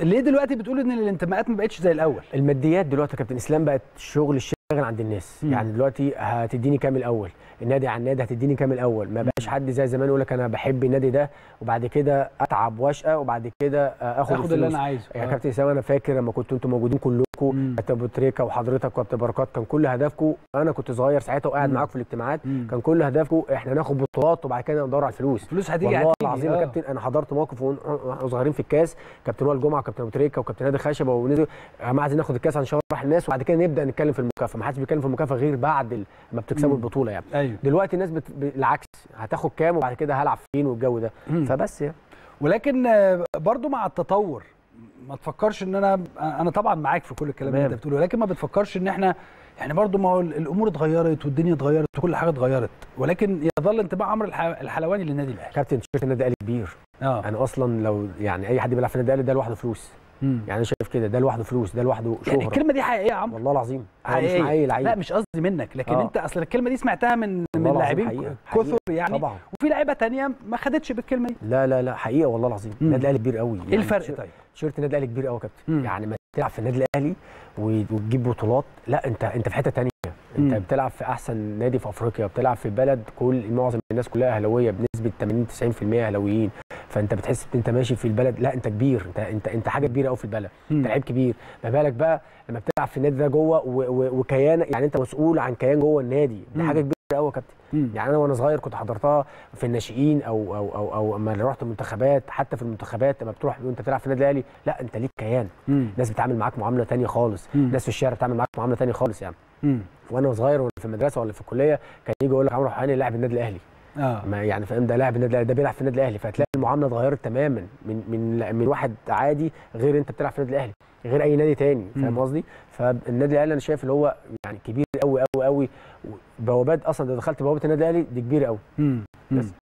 ليه دلوقتي بتقول ان الانتماءات ما بقتش زي الاول الماديات دلوقتي يا كابتن اسلام بقت شغل الشاغل عند الناس مم. يعني دلوقتي هتديني كام الاول النادي عن النادي هتديني كام الاول ما بقاش حد زي زمان يقول لك انا بحب النادي ده وبعد كده اتعب واشقى وبعد كده آه، اخد اخد اللي الفلوس. انا عايزه يا آه. كابتن اسلام انا فاكر لما كنتوا انتوا موجودين كلكم مم. كابتن ابو تريكه وحضرتك وكابتن بركات كان كل هدفكم انا كنت صغير ساعتها وقاعد مم. معاكم في الاجتماعات مم. كان كل هدفكم احنا ناخد بطولات وبعد كده ندور على الفلوس الفلوس هتيجي والله هتيجي العظيم يا آه. كابتن انا حضرت موقف وإن- واحنا صغيرين في الكاس كابتن وائل جمعه وكابتن ابو تريكه وكابتن نادي خشبه ونزل يا جماعه عايزين ناخد الكاس عشان نشرح الناس وبعد كده نبدا نتكلم في المكافاه ما حدش بيتكلم في المكافاه غير بعد ال- ما بتكسبوا مم. البطوله يعني ايوه دلوقتي الناس بت... بالعكس هتاخد كام وبعد كده هلعب فين والجو ده مم. فبس يعني ولكن آه، برضو مع التطور ما تفكرش ان انا انا طبعا معاك في كل الكلام اللي تمام. انت بتقوله لكن ما بتفكرش ان احنا يعني برضو ما هو الامور اتغيرت والدنيا اتغيرت وكل حاجه اتغيرت ولكن يظل انتماء عمرو الح- الحلواني للنادي الاهلي كابتن تيشيرت النادي الاهلي كبير اه انا اصلا لو يعني اي حد بيلعب في النادي الاهلي ده لوحده فلوس مم. يعني انا شايف كده ده لوحده فلوس ده لوحده شهره يعني الكلمه دي حقيقيه يا عمرو والله العظيم انا مش حقيقية. مع اي لعيب لا مش قصدي منك لكن آه. انت اصل الكلمه دي سمعتها من من والله العظيم لاعبين حقيقة. كثر يعني طبعا وفي لعيبه تانية ما خدتش بالكلمه دي لا لا لا حقيقه والله العظيم مم. النادي الاهلي كبير قوي ايه الفرق طيب تيشيرت النادي الاهلي كبير قوي يا مم. كابتن يعني ما تلعب في النادي الاهلي و- وتجيب بطولات لا انت انت في حته تانية انت مم. بتلعب في احسن نادي في افريقيا بتلعب في بلد كل معظم الناس كلها اهلاويه بنسبه 80 90% اهلاويين فانت بتحس ان انت ماشي في البلد لا انت كبير انت انت انت حاجه كبيره قوي في البلد مم. انت لعيب كبير ما بالك بقى لما بتلعب في النادي ده جوه و- و- وكيان يعني انت مسؤول عن كيان جوه النادي دي مم. حاجه كبيره قوي يا كابتن مم. يعني انا وانا صغير كنت حضرتها في الناشئين او او او او اما رحت المنتخبات حتى في المنتخبات لما بتروح وانت بتلعب في النادي الاهلي لا انت ليك كيان مم. ناس بتتعامل معاك معامله تانية خالص مم. ناس في الشارع بتتعامل معاك معامله تانية خالص يعني مم. وانا صغير وانا في المدرسه ولا في الكليه كان يجي يقول لك عمرو حاني لاعب النادي الاهلي اه ما يعني فاهم ده لاعب النادي الاهلي ده بيلعب في النادي الاهلي فهتلاقي المعامله اتغيرت تماما من من من واحد عادي غير انت بتلعب في النادي الاهلي غير اي نادي تاني فاهم مم. قصدي فالنادي الاهلي انا شايف اللي هو يعني كبير قوي قوي قوي بوابات اصلا ده دخلت بوابه النادي الاهلي دي كبيره قوي مم. بس. مم.